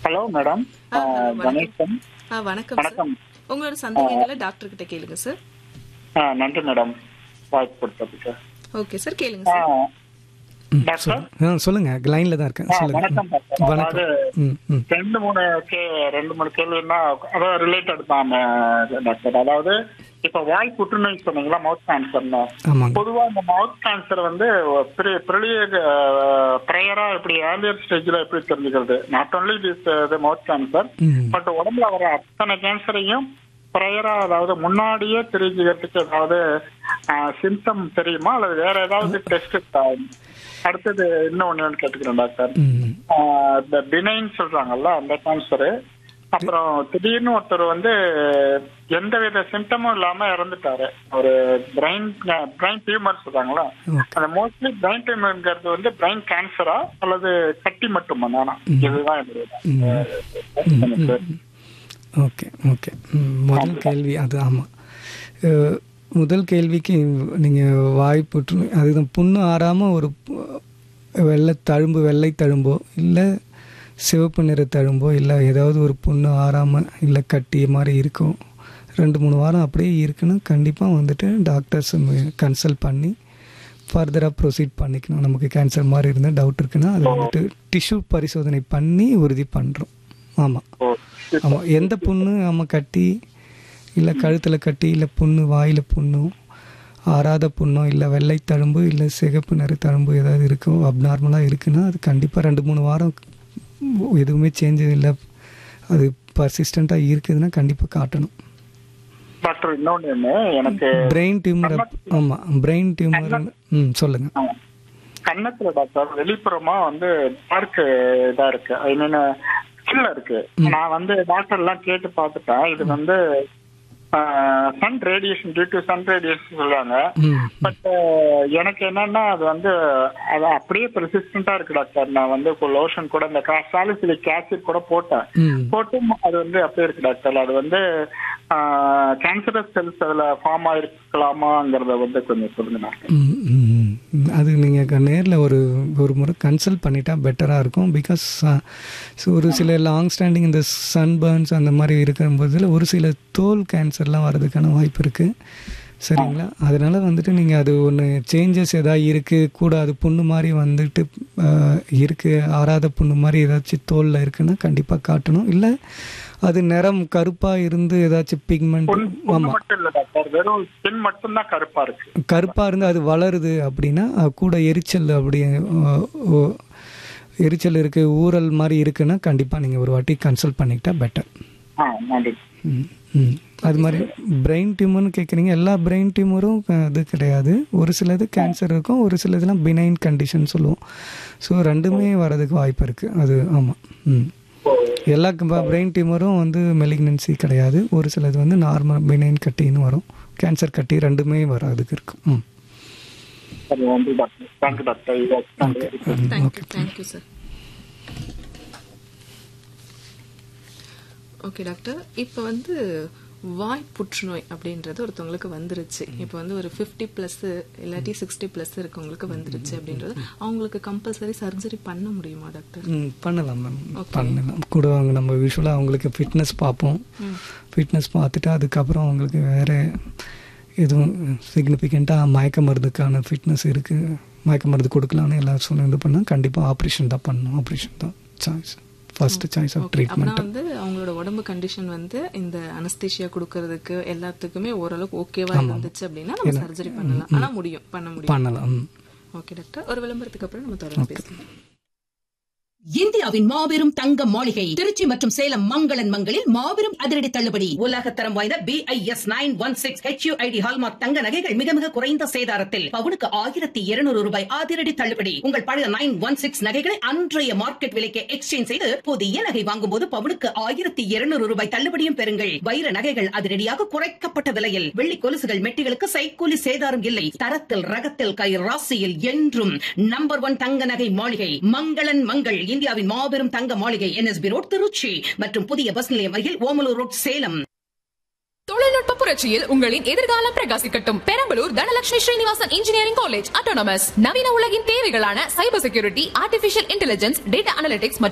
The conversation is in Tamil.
ஹலோ மேடம் ஆ, hello, வணக்கம். கணேசன் ஆ வணக்கம் சார் வணக்கம் உங்களோட சந்தேகங்களை டாக்டர் கிட்ட கேளுங்க சார் ஆ, நன்றி மேடம் வாய்ப்பு கொடுத்ததுக்கு ஓகே சார் கேளுங்க ஆ, சார் ம், டாக்டர் சொல்லு- ஆ, சொல்லுங்க லைன்ல தான் இருக்கேன் ஆ, சொல்லுங்க வணக்கம் டாக்டர் ம், வணக்கம் அதாவது ம் ம் ரெண்டு மூணு கே ரெண்டு மூணு கேள்வின்னா அதாவது ரிலேட்டட் தான் ஆ, டாக்டர் அதாவது இப்ப வாய் புற்றுநோய் சொன்னீங்களா மவுத் கேன்சர்னு ஆமாங்க பொதுவா இந்த மவுத் கேன்சர் வந்து பெரிய ப்ரேயரா எப்படி ஏர்லியர் ஸ்டேஜ்ல எப்படி தெரிஞ்சுக்கிறது not only this mouth cancer hmm but உடம்புல வர அத்தனை கேன்சரையும் ப்ரையரா அதாவது முன்னாடியே தெரிஞ்சுக்கிறதுக்கு ஏதாவது சிம்டம் தெரியுமா அல்லது வேற ஏதாவது டெஸ்ட் அடுத்தது இன்னும் ஒண்ணு கேட்டுக்கிறேன் டாக்டர் ம் ஆஹ் இந்த பினைன் சொல்றாங்கல்ல அந்த கேன்சர் அப்புறம் திடீர்னு ஒருத்தர் வந்து எந்தவித சிம்டமும் இல்லாம இறந்துட்டாரு ஒரு பிரைன் பிரைன் டியூமர் சொல்றாங்களா ஓகே அந்த மோஸ்ட்லி பிரைன் டியூமர்ங்கிறது வந்து பிரைன் கேன்சரா அல்லது கட்டி மட்டுமா நானா இதுதான் என்னுடைய ஓகே ஓகே ம், முதல் கேள்வி அது ஆமாம் முதல் கேள்விக்கு நீங்கள் வாய் புற்றுநோய் அதுதான் புண்ணு ஆறாமல் ஒரு பு- வெள்ளை தழும்பு வெள்ளை தழும்போ இல்லை சிவப்பு நிற தழும்போ இல்லை ஏதாவது ஒரு புண்ணு ஆறாமல் இல்லை கட்டிய மாதிரி இருக்கும் ரெண்டு மூணு வாரம் அப்படியே இருக்குன்னா கண்டிப்பாக வந்துட்டு டாக்டர்ஸ் கன்சல்ட் பண்ணி ஃபர்தராக ப்ரொசீட் பண்ணிக்கணும் நமக்கு கேன்சர் மாதிரி இருந்தால் டவுட் இருக்குன்னா அதை வந்துட்டு டிஷ்யூ பரிசோதனை பண்ணி உறுதி பண்ணுறோம் ஆமாம் ஆமாம் எந்த புண்ணு ஆமாம் கட்டி இல்லை கழுத்தில் கட்டி இல்லை புண்ணு வாயில் புண்ணு ஆறாத புண்ணோ இல்லை வெள்ளை தழும்பு இல்லை சிகப்பு நிற தழும்பு ஏதாவது இருக்கோ அப்நார்மலாக இருக்குன்னா அது கண்டிப்பாக ரெண்டு மூணு வாரம் எதுவுமே சேஞ்ச் இல்லை அது பர்சிஸ்டண்ட்டாக இருக்குதுன்னா கண்டிப்பாக காட்டணும் டாக்டர் இன்னொன்னு ஒண்ணு, எனக்கு பிரெயின் டியூமர் ஆமாம் பிரெயின் டியூமர் ம் சொல்லுங்கள் ஆ, கன்னத்துல டாக்டர் வெளிப்புறமா வந்து டார்க் இதா இருக்கு ஐ மீன் கீழ இருக்கு நான் வந்து டாக்டர் எல்லாம் கேட்டு பார்த்துட்டேன் இது வந்து sun radiation due to sun radiation சொல்றாங்க ம் பட் எனக்கு என்னன்னா அது வந்து அது அப்படியே பெர்சிஸ்டண்டா இருக்கு டாக்டர் நான் வந்து லோஷன் கூட இந்த சாலிசிலிக் ஆசிட் கூட போட்டேன் ம் போட்டும் அது வந்து அப்படியே இருக்கு டாக்டர் அது வந்து கேன்சரஸ் செல்ஸ் அதுல ஃபார்ம் ஆயிருக்கலாமாங்கிறத வந்து கொஞ்சம் சொல்லுங்க டாக்டர் ம், ம், ம். அது நீங்கள் நேரில் ஒரு ஒரு முறை கன்சல்ட் பண்ணிட்டா பெட்டராக இருக்கும் பிகாஸ் ஸோ ஒரு சில லாங் ஸ்டாண்டிங் இந்த சன்பர்ன்ஸ் அந்த மாதிரி இருக்கிற போதில் ஒரு சில தோல் கேன்சர்லாம் வர்றதுக்கான வாய்ப்பு இருக்குது சரிங்களா அதனால வந்துட்டு நீங்கள் அது ஒன்று சேஞ்சஸ் எதாவது இருக்குது கூட அது புண்ணு மாதிரி வந்துட்டு அஹ், இருக்குது ஆறாத புண்ணு மாதிரி ஏதாச்சும் தோலில் இருக்குன்னா கண்டிப்பாக காட்டணும் இல்லை அது நிறம் கருப்பாக இருந்து ஏதாச்சும் பிக்மெண்ட் பொண்ணு ஆமாம் மட்டும் இல்ல டாக்டர் வெறும் ஸ்கின் மட்டும் தான் கருப்பா இருக்கு கருப்பாக இருந்து அது வளருது அப்படின்னா அது கூட எரிச்சல் அப்படி அஹ், ஓ, எரிச்சல் இருக்குது ஊறல் மாதிரி இருக்குன்னா கண்டிப்பாக நீங்கள் ஒரு வாட்டி கன்சல்ட் பண்ணிக்கிட்டா பெட்டர் ஆ நன்றி ம் ம் அது மாதிரி பிரெயின் டியூமர்னு கேட்குறீங்க எல்லா பிரெயின் டியூமரும் இது கிடையாது ஒரு சிலது கேன்சர் இருக்கும் ஒரு சிலதுலாம் பினைன் கண்டிஷன் சொல்லுவோம் ஸோ ரெண்டுமே வரதுக்கு வாய்ப்பு இருக்குது அது ஆமாம் ம் எல்லா பிரெயின் டியூமரும் வந்து மெலிக்னன்சி கிடையாது ஒரு சிலது வந்து நார்மல் பினைன் கட்டின்னு வரும் கேன்சர் கட்டி ரெண்டுமே வரதுக்கு இருக்கும் ம் சரி நன்றி டாக்டர் தேங்க்யூ டாக்டர் இது நன்றி. Thank you thank you sir okay doctor இப்போ வந்து வாய் புற்றுநோய் அப்படின்றது ஒருத்தவங்களுக்கு வந்துருச்சு இப்போ வந்து ஒரு ஃபிஃப்டி ப்ளஸ் இல்லாட்டி சிக்ஸ்டி ப்ளஸ் இருக்கவங்களுக்கு வந்துருச்சு அப்படின்றது அவங்களுக்கு கம்பல்சரி சர்ஜரி பண்ண முடியுமா டாக்டர் ம் பண்ணலாம் மேம் பண்ணலாம் கூட அவங்க நம்ம விஷுவலாக அவங்களுக்கு ஃபிட்னஸ் பார்ப்போம் ஃபிட்னஸ் பார்த்துட்டு அதுக்கப்புறம் அவங்களுக்கு வேறு எதுவும் சிக்னிஃபிகண்ட்டாக மயக்க மருந்துக்கான ஃபிட்னஸ் இருக்குது மயக்க மருந்து கொடுக்கலான்னு எல்லாரும் சொன்ன இது பண்ணால் கண்டிப்பாக ஆப்ரேஷன் தான் பண்ணணும் ஆப்ரேஷன் தான் choice first choice of okay அப்படின்னா ட்ரீட்மெண்ட் வந்து அவங்களோட உடம்பு கண்டிஷன் வந்து இந்த அனஸ்தேஷியா கொடுக்கறதுக்கு எல்லாத்துக்குமே ஓரளவுக்கு ஓகேவா இருந்துச்சு அப்படின்னா நம்ம சர்ஜரி பண்ணலாம் ஆனா முடியும் பண்ண முடியும் பண்ணலாம் ம். ஓகே டாக்டர் ஒரு விளம்பரத்துக்கு அப்புறம் நம்ம தொடர்ந்து பேசலாம் இந்தியாவின் மாபெரும் தங்க மாளிகை திருச்சி மற்றும் சேலம் மங்களன் மங்களில் மாபெரும் அதிரடி தள்ளுபடி உலகத்தரம் வாய்ந்த B I S nine one six HUID hallmark தங்க நகைகள் மிக மிக குறைந்த சேதாரத்தில் பவுனுக்கு ஆயிரத்தி இருநூறு ரூபாய் அதிரடி தள்ளுபடி உங்கள் பழைய நைன் ஒன் சிக்ஸ் நகைகளை அன்றைய மார்க்கெட் விலைக்கு எக்ஸ்சேஞ்ச் செய்து புதிய நகை வாங்கும் போது பவுனுக்கு ஆயிரத்தி இருநூறு ரூபாய் தள்ளுபடியும் பெறுங்கள் வைர நகைகள் அதிரடியாக குறைக்கப்பட்ட விலையில் வெள்ளி கொலுசுகள் மெட்டிகளுக்கு சைக்கூலி சேதாரம் இல்லை தரத்தில் ரகத்தில் கை ராசியில் என்றும் நம்பர் ஒன் தங்க நகை மாளிகை மங்களன் மங்கள் இந்தியாவின் மாபெரும் தங்க மாளிகை என்எஸ்பி ரோட் திருச்சி மற்றும் புதிய பஸ் நிலையம் அருகில் ஓமலூர் ரோட் சேலம் தொழில்நுட்ப புரட்சியில் உங்களின் எதிர்காலம் பிரகாசிக்கட்டும் Perambalur Dhanalakshmi Srinivasan engineering college autonomous நவீன உலகின் தேவைகளான cyber security artificial intelligence data analytics மற்றும்